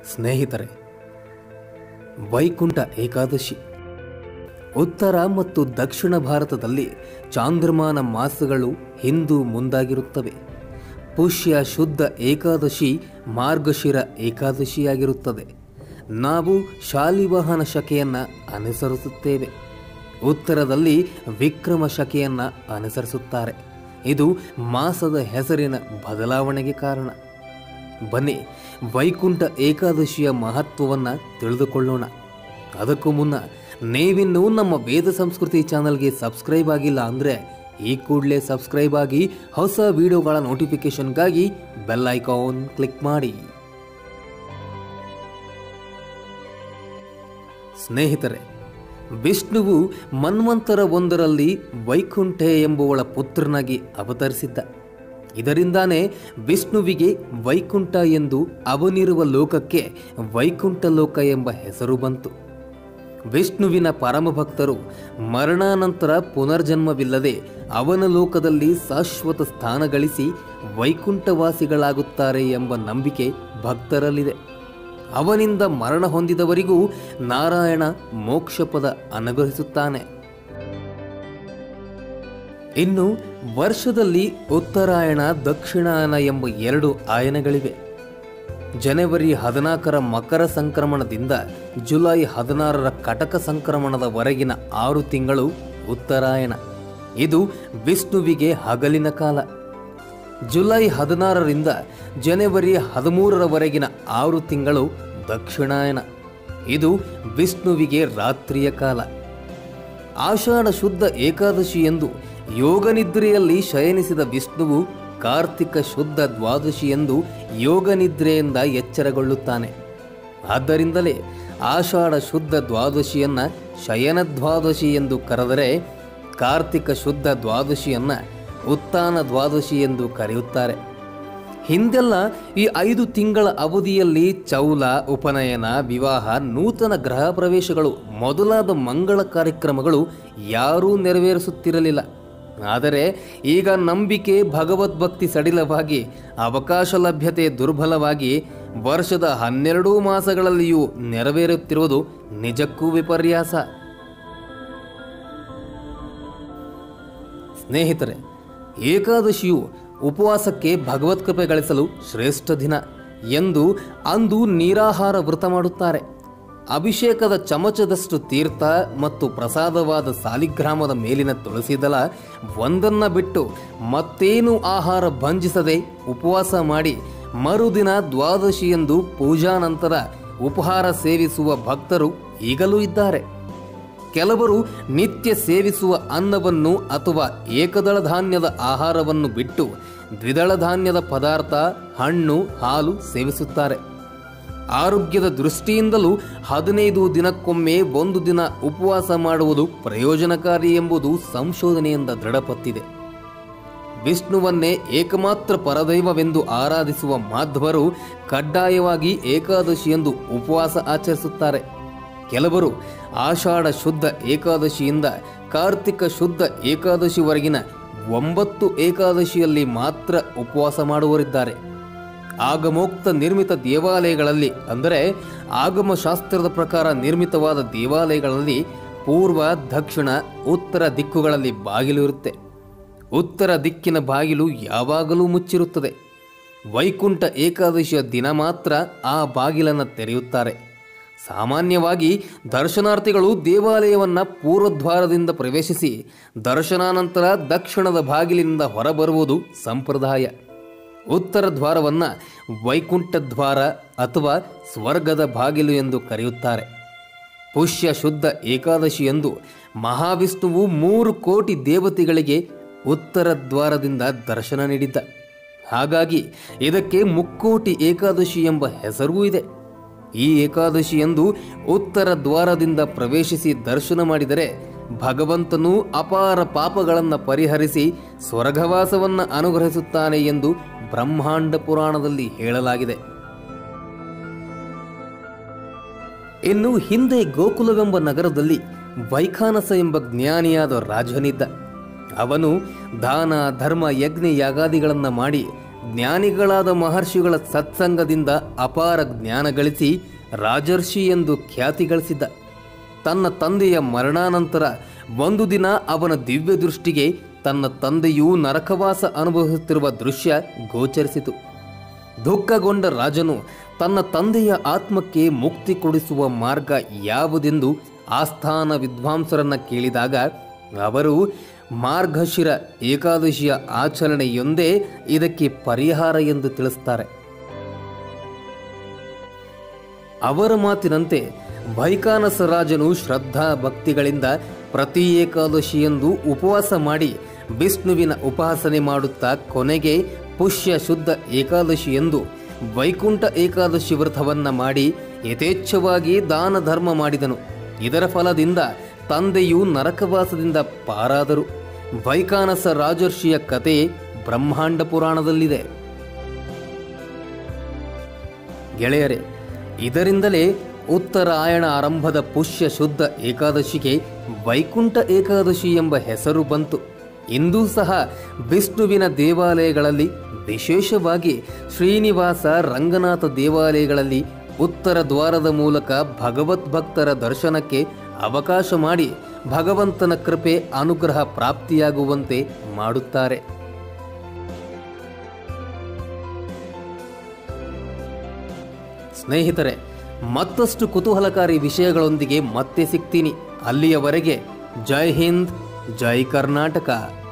ಸ್ನೇಹಿತರೆ ವೈಕುಂಠ ಏಕಾದಶಿ ಉತ್ತರ ಮತ್ತು ದಕ್ಷಿಣ ಭಾರತದಲ್ಲಿ ಚಾಂದ್ರಮಾನ ಮಾಸಗಳು ಹಿಂದೂ ಮುಂದಾಗಿರುತ್ತವೆ ಪುಷ್ಯ ಶುದ್ಧ ಏಕಾದಶಿ ಮಾರ್ಗಶಿರ ಏಕಾದಶಿಯಾಗಿರುತ್ತದೆ ನಾವು ಶಾಲಿವಾಹನ ಶಕೆಯನ್ನು ಅನುಸರಿಸುತ್ತೇವೆ ಉತ್ತರದಲ್ಲಿ ವಿಕ್ರಮ ಶಕೆಯನ್ನು ಅನುಸರಿಸುತ್ತಾರೆ ಇದು ಮಾಸದ ಹೆಸರಿನ ಬದಲಾವಣೆಗೆ ಕಾರಣ ಬನ್ನಿ ವೈಕುಂಠ ಏಕಾದಶಿಯ ಮಹತ್ವವನ್ನು ತಿಳಿದುಕೊಳ್ಳೋಣ ಅದಕ್ಕೂ ಮುನ್ನ ನೀವಿನ್ನೂ ನಮ್ಮ ವೇದ ಸಂಸ್ಕೃತಿ ಚಾನಲ್ಗೆ ಸಬ್ಸ್ಕ್ರೈಬ್ ಆಗಿಲ್ಲ ಅಂದರೆ ಈ ಕೂಡಲೇ ಸಬ್ಸ್ಕ್ರೈಬ್ ಆಗಿ ಹೊಸ ವಿಡಿಯೋಗಳ ನೋಟಿಫಿಕೇಷನ್ಗಾಗಿ ಬೆಲ್ ಐಕಾನ್ ಕ್ಲಿಕ್ ಮಾಡಿ ಸ್ನೇಹಿತರೆ ವಿಷ್ಣುವು ಮನ್ವಂತರ ಒಂದರಲ್ಲಿ ವೈಕುಂಠೆ ಎಂಬುವಳ ಪುತ್ರನಾಗಿ ಅವತರಿಸಿದ್ದ ಇದರಿಂದಾನೇ ವಿಷ್ಣುವಿಗೆ ವೈಕುಂಠ ಎಂದು ಅವನಿರುವ ಲೋಕಕ್ಕೆ ವೈಕುಂಠ ಲೋಕ ಎಂಬ ಹೆಸರು ಬಂತು ವಿಷ್ಣುವಿನ ಪರಮಭಕ್ತರು ಮರಣಾನಂತರ ಪುನರ್ಜನ್ಮವಿಲ್ಲದೆ ಅವನ ಲೋಕದಲ್ಲಿ ಶಾಶ್ವತ ಸ್ಥಾನ ಗಳಿಸಿ ವೈಕುಂಠವಾಸಿಗಳಾಗುತ್ತಾರೆ ಎಂಬ ನಂಬಿಕೆ ಭಕ್ತರಲ್ಲಿದೆ ಅವನಿಂದ ಮರಣ ಹೊಂದಿದವರಿಗೂ ನಾರಾಯಣ ಮೋಕ್ಷಪದ ಅನುಗ್ರಹಿಸುತ್ತಾನೆ ಇನ್ನು ವರ್ಷದಲ್ಲಿ ಉತ್ತರಾಯಣ ದಕ್ಷಿಣಾಯನ ಎಂಬ ಎರಡು ಆಯನಗಳಿವೆ ಜನವರಿ ಹದಿನಾಲ್ಕರ ಮಕರ ಸಂಕ್ರಮಣದಿಂದ ಜುಲೈ ಹದಿನಾರರ ಕಟಕ ಸಂಕ್ರಮಣದವರೆಗಿನ ಆರು ತಿಂಗಳು ಉತ್ತರಾಯಣ ಇದು ವಿಷ್ಣುವಿಗೆ ಹಗಲಿನ ಕಾಲ ಜುಲೈ ಹದಿನಾರರಿಂದ ಜನವರಿ ಹದಿಮೂರರವರೆಗಿನ ಆರು ತಿಂಗಳು ದಕ್ಷಿಣಾಯನ ಇದು ವಿಷ್ಣುವಿಗೆ ರಾತ್ರಿಯ ಕಾಲ ಆಷಾಢ ಶುದ್ಧ ಏಕಾದಶಿ ಎಂದು ಯೋಗನಿದ್ರೆಯಲ್ಲಿ ಶಯನಿಸಿದ ವಿಷ್ಣುವು ಕಾರ್ತಿಕ ಶುದ್ಧ ದ್ವಾದಶಿ ಎಂದು ಯೋಗನಿದ್ರೆಯಿಂದ ಎಚ್ಚರಗೊಳ್ಳುತ್ತಾನೆ ಆದ್ದರಿಂದಲೇ ಆಷಾಢ ಶುದ್ಧ ದ್ವಾದಶಿಯನ್ನ ಶಯನ ದ್ವಾದಶಿ ಎಂದು ಕರೆದರೆ ಕಾರ್ತಿಕ ಶುದ್ಧ ದ್ವಾದಶಿಯನ್ನ ಉತ್ಥಾನ ದ್ವಾದಶಿ ಎಂದು ಕರೆಯುತ್ತಾರೆ ಹಿಂದೆಲ್ಲ ಈ ಐದು ತಿಂಗಳ ಅವಧಿಯಲ್ಲಿ ಚೌಲ ಉಪನಯನ ವಿವಾಹ ನೂತನ ಗೃಹ ಪ್ರವೇಶಗಳು ಮೊದಲಾದ ಮಂಗಳ ಕಾರ್ಯಕ್ರಮಗಳು ಯಾರೂ ನೆರವೇರಿಸುತ್ತಿರಲಿಲ್ಲ ಆದರೆ ಈಗ ನಂಬಿಕೆ ಭಗವದ್ಭಕ್ತಿ ಸಡಿಲವಾಗಿ ಅವಕಾಶ ಲಭ್ಯತೆ ದುರ್ಬಲವಾಗಿ ವರ್ಷದ ಹನ್ನೆರಡೂ ಮಾಸಗಳಲ್ಲಿಯೂ ನೆರವೇರುತ್ತಿರುವುದು ನಿಜಕ್ಕೂ ವಿಪರ್ಯಾಸ ಸ್ನೇಹಿತರೆ ಏಕಾದಶಿಯು ಉಪವಾಸಕ್ಕೆ ಭಗವತ್ ಕೃಪೆ ಗಳಿಸಲು ಶ್ರೇಷ್ಠ ದಿನ ಎಂದು ಅಂದು ನೀರಾಹಾರ ವ್ರತ ಮಾಡುತ್ತಾರೆ ಅಭಿಷೇಕದ ಚಮಚದಷ್ಟು ತೀರ್ಥ ಮತ್ತು ಪ್ರಸಾದವಾದ ಸಾಲಿಗ್ರಾಮದ ಮೇಲಿನ ತುಳಸಿ ದಳ ಒಂದನ್ನ ಬಿಟ್ಟು ಮತ್ತೇನು ಆಹಾರ ಭಂಜಿಸದೆ ಉಪವಾಸ ಮಾಡಿ ಮರುದಿನ ದ್ವಾದಶಿಯಂದು ಪೂಜಾ ನಂತರ ಉಪಹಾರ ಸೇವಿಸುವ ಭಕ್ತರು ಈಗಲೂ ಇದ್ದಾರೆ ಕೆಲವರು ನಿತ್ಯ ಸೇವಿಸುವ ಅನ್ನವನ್ನು ಅಥವಾ ಏಕದಳ ಧಾನ್ಯದ ಆಹಾರವನ್ನು ಬಿಟ್ಟು ದ್ವಿದಳ ಧಾನ್ಯದ ಪದಾರ್ಥ ಹಣ್ಣು ಹಾಲು ಸೇವಿಸುತ್ತಾರೆ ಆರೋಗ್ಯದ ದೃಷ್ಟಿಯಿಂದಲೂ ಹದಿನೈದು ದಿನಕ್ಕೊಮ್ಮೆ ಒಂದು ದಿನ ಉಪವಾಸ ಮಾಡುವುದು ಪ್ರಯೋಜನಕಾರಿ ಎಂಬುದು ಸಂಶೋಧನೆಯಿಂದ ದೃಢಪಟ್ಟಿದೆ ವಿಷ್ಣುವನ್ನೇ ಏಕಮಾತ್ರ ಪರದೈವವೆಂದು ಆರಾಧಿಸುವ ಮಾಧ್ವರು ಕಡ್ಡಾಯವಾಗಿ ಏಕಾದಶಿಯಂದು ಉಪವಾಸ ಆಚರಿಸುತ್ತಾರೆ ಕೆಲವರು ಆಷಾಢ ಶುದ್ಧ ಏಕಾದಶಿಯಿಂದ ಕಾರ್ತಿಕ ಶುದ್ಧ ಏಕಾದಶಿವರೆಗಿನ ಒಂಬತ್ತು ಏಕಾದಶಿಯಲ್ಲಿ ಮಾತ್ರ ಉಪವಾಸ ಮಾಡುವರಿದ್ದಾರೆ ಆಗಮೋಕ್ತ ನಿರ್ಮಿತ ದೇವಾಲಯಗಳಲ್ಲಿ ಅಂದರೆ ಆಗಮಶಾಸ್ತ್ರದ ಪ್ರಕಾರ ನಿರ್ಮಿತವಾದ ದೇವಾಲಯಗಳಲ್ಲಿ ಪೂರ್ವ ದಕ್ಷಿಣ ಉತ್ತರ ದಿಕ್ಕುಗಳಲ್ಲಿ ಬಾಗಿಲು ಇರುತ್ತೆ ಉತ್ತರ ದಿಕ್ಕಿನ ಬಾಗಿಲು ಯಾವಾಗಲೂ ಮುಚ್ಚಿರುತ್ತದೆ ವೈಕುಂಠ ಏಕಾದಶಿಯ ದಿನ ಮಾತ್ರ ಆ ಬಾಗಿಲನ್ನು ತೆರೆಯುತ್ತಾರೆ ಸಾಮಾನ್ಯವಾಗಿ ದರ್ಶನಾರ್ಥಿಗಳು ದೇವಾಲಯವನ್ನು ಪೂರ್ವದ್ವಾರದಿಂದ ಪ್ರವೇಶಿಸಿ ದರ್ಶನಾನಂತರ ದಕ್ಷಿಣದ ಬಾಗಿಲಿನಿಂದ ಹೊರಬರುವುದು ಸಂಪ್ರದಾಯ ಉತ್ತರ ದ್ವಾರವನ್ನು ವೈಕುಂಠ ದ್ವಾರ ಅಥವಾ ಸ್ವರ್ಗದ ಬಾಗಿಲು ಎಂದು ಕರೆಯುತ್ತಾರೆ ಪುಷ್ಯ ಶುದ್ಧ ಏಕಾದಶಿಯಂದು ಮಹಾವಿಷ್ಣುವು ಮೂರು ಕೋಟಿ ದೇವತೆಗಳಿಗೆ ಉತ್ತರ ದ್ವಾರದಿಂದ ದರ್ಶನ ನೀಡಿದ್ದ ಹಾಗಾಗಿ ಇದಕ್ಕೆ ಮುಕ್ಕೋಟಿ ಏಕಾದಶಿ ಎಂಬ ಹೆಸರೂ ಇದೆ ಈ ಏಕಾದಶಿಯಂದು ಉತ್ತರ ದ್ವಾರದಿಂದ ಪ್ರವೇಶಿಸಿ ದರ್ಶನ ಮಾಡಿದರೆ ಭಗವಂತನು ಅಪಾರ ಪಾಪಗಳನ್ನು ಪರಿಹರಿಸಿ ಸ್ವರ್ಗವಾಸವನ್ನು ಅನುಗ್ರಹಿಸುತ್ತಾನೆ ಎಂದು ಬ್ರಹ್ಮಾಂಡ ಪುರಾಣದಲ್ಲಿ ಹೇಳಲಾಗಿದೆ ಇನ್ನು ಹಿಂದೆ ಗೋಕುಲವೆಂಬ ನಗರದಲ್ಲಿ ವೈಖಾನಸ ಎಂಬ ಜ್ಞಾನಿಯಾದ ರಾಜನಿದ್ದ ಅವನು ದಾನ ಧರ್ಮ ಯಜ್ಞ ಯಾಗಾದಿಗಳನ್ನು ಮಾಡಿ ಜ್ಞಾನಿಗಳಾದ ಮಹರ್ಷಿಗಳ ಸತ್ಸಂಗದಿಂದ ಅಪಾರ ಜ್ಞಾನ ಗಳಿಸಿ ರಾಜರ್ಷಿ ಎಂದು ಖ್ಯಾತಿ ಗಳಿಸಿದ್ದ ತನ್ನ ತಂದೆಯ ಮರಣಾನಂತರ ಒಂದು ದಿನ ಅವನ ದಿವ್ಯ ದೃಷ್ಟಿಗೆ ತನ್ನ ತಂದೆಯೂ ನರಕವಾಸ ಅನುಭವಿಸುತ್ತಿರುವ ದೃಶ್ಯ ಗೋಚರಿಸಿತು ದುಃಖಗೊಂಡ ರಾಜನು ತನ್ನ ತಂದೆಯ ಆತ್ಮಕ್ಕೆ ಮುಕ್ತಿ ಕೊಡಿಸುವ ಮಾರ್ಗ ಯಾವುದೆಂದು ಆಸ್ಥಾನ ವಿದ್ವಾಂಸರನ್ನ ಕೇಳಿದಾಗ ಅವರು ಮಾರ್ಗಶಿರ ಏಕಾದಶಿಯ ಆಚರಣೆಯೊಂದೇ ಇದಕ್ಕೆ ಪರಿಹಾರ ಎಂದು ತಿಳಿಸ್ತಾರೆ ಅವರ ಮಾತಿನಂತೆ ವೈಕಾನಸ ರಾಜನು ಶ್ರದ್ಧಾ ಭಕ್ತಿಗಳಿಂದ ಪ್ರತಿ ಏಕಾದಶಿಯಂದು ಉಪವಾಸ ಮಾಡಿ ವಿಷ್ಣುವಿನ ಉಪಾಸನೆ ಮಾಡುತ್ತಾ ಕೊನೆಗೆ ಪುಷ್ಯ ಶುದ್ಧ ಏಕಾದಶಿ ಎಂದು ವೈಕುಂಠ ಏಕಾದಶಿ ವ್ರತವನ್ನ ಮಾಡಿ ಯಥೇಚ್ಛವಾಗಿ ದಾನ ಧರ್ಮ ಮಾಡಿದನು ಇದರ ಫಲದಿಂದ ತಂದೆಯು ನರಕವಾಸದಿಂದ ಪಾರಾದರು ವೈಕಾನಸ ರಾಜರ್ಷಿಯ ಕತೆ ಬ್ರಹ್ಮಾಂಡ ಪುರಾಣದಲ್ಲಿದೆ ಗೆಳೆಯರೇ ಇದರಿಂದಲೇ ಉತ್ತರಾಯಣ ಆರಂಭದ ಪುಷ್ಯ ಶುದ್ಧ ಏಕಾದಶಿಗೆ ವೈಕುಂಠ ಏಕಾದಶಿ ಎಂಬ ಹೆಸರು ಬಂತು ಇಂದೂ ಸಹ ವಿಷ್ಣುವಿನ ದೇವಾಲಯಗಳಲ್ಲಿ ವಿಶೇಷವಾಗಿ ಶ್ರೀನಿವಾಸ ರಂಗನಾಥ ದೇವಾಲಯಗಳಲ್ಲಿ ಉತ್ತರ ದ್ವಾರದ ಮೂಲಕ ಭಗವತ್ ಭಕ್ತರ ದರ್ಶನಕ್ಕೆ ಅವಕಾಶ ಮಾಡಿ ಭಗವಂತನ ಕೃಪೆ ಅನುಗ್ರಹ ಪ್ರಾಪ್ತಿಯಾಗುವಂತೆ ಮಾಡುತ್ತಾರೆ ಸ್ನೇಹಿತರೆ ಮತ್ತಷ್ಟು ಕುತೂಹಲಕಾರಿ ವಿಷಯಗಳೊಂದಿಗೆ ಮತ್ತೆ ಸಿಗ್ತೀನಿ ಅಲ್ಲಿಯವರೆಗೆ ಜೈ ಹಿಂದ್ ಜೈ ಕರ್ನಾಟಕ